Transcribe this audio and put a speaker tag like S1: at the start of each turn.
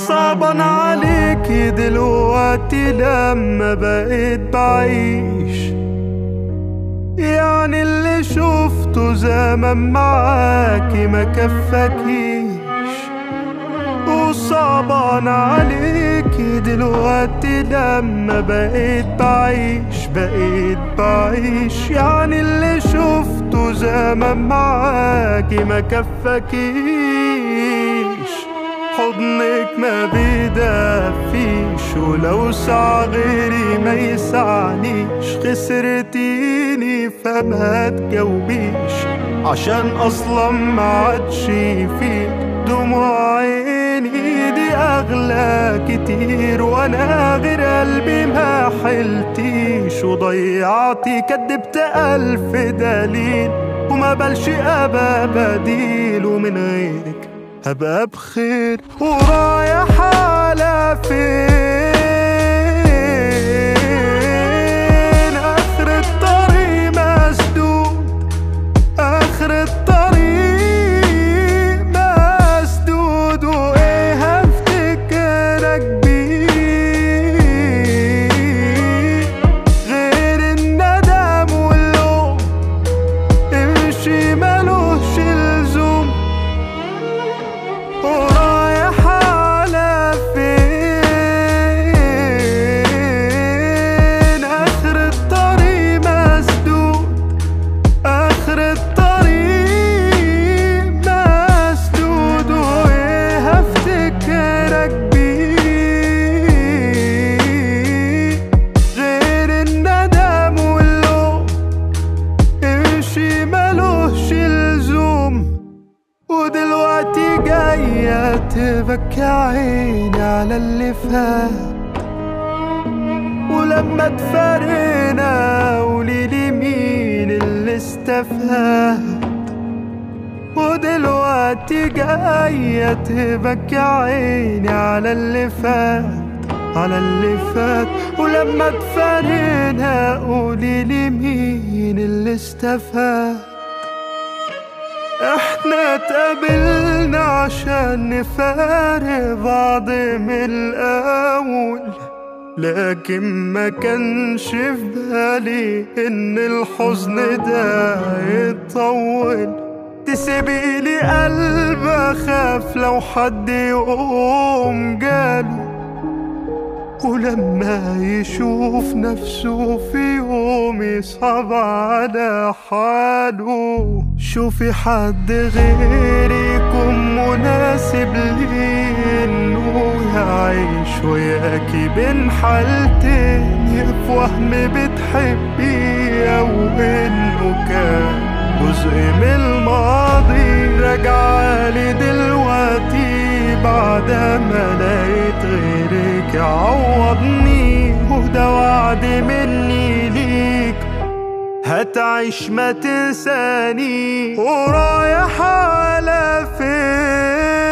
S1: وصعبان عليكي دلوقتي لما بقيت بعيش يعني اللي شفته زمان معاكي ما كفاكيش وصعبان عليكي دلوقتي لما بقيت بعيش بقيت بعيش يعني اللي شفته زمان معاكي ما كفاكيش حضنك ما بيدفيش ولو ساعة غيري ما يسعنيش خسرتيني فما تجاوبيش عشان اصلا ما عادش فيك دموع عيني دي اغلى كتير وانا غير قلبي ما حلتيش وضيعتي كدبت الف دليل وما بلش ابا بديل ومن غيرك هبقى بخير ورايح على فين اخر الطريق مسدود اخر الطريق مسدود وايه هفتكرك بيه غير الندم واللوم امشي ملوش لزوم ورايح على فين اخر الطريق مسدود اخر الطريق مسدود وايه هفتكرك بيه غير الندم واللوم امشي ملوش لزوم ودلوقتي جاية تبكي عيني على اللي فات ولما تفارقنا قوليلي مين اللي استفاد ودلوقتي جاية تبكي عيني على اللي فات على اللي فات ولما تفارقنا قوليلي مين اللي استفاد احنا اتقابلنا عشان نفارق بعض من الاول لكن ما كانش في بالي ان الحزن ده يطول تسيبيلي قلب اخاف لو حد يقوم جاله ولما يشوف نفسه في يوم يصعب على حاله شوفي حد غيري يكون مناسب ليه انه يعيش وياكي بين حالتين يا في وهم بتحبيه او انه كان جزء من الماضي راجعالي دلوقتي بعد ما لقيت غيرك يعوضني وده وعد مني ليك هتعيش ما تنساني ورايح على فين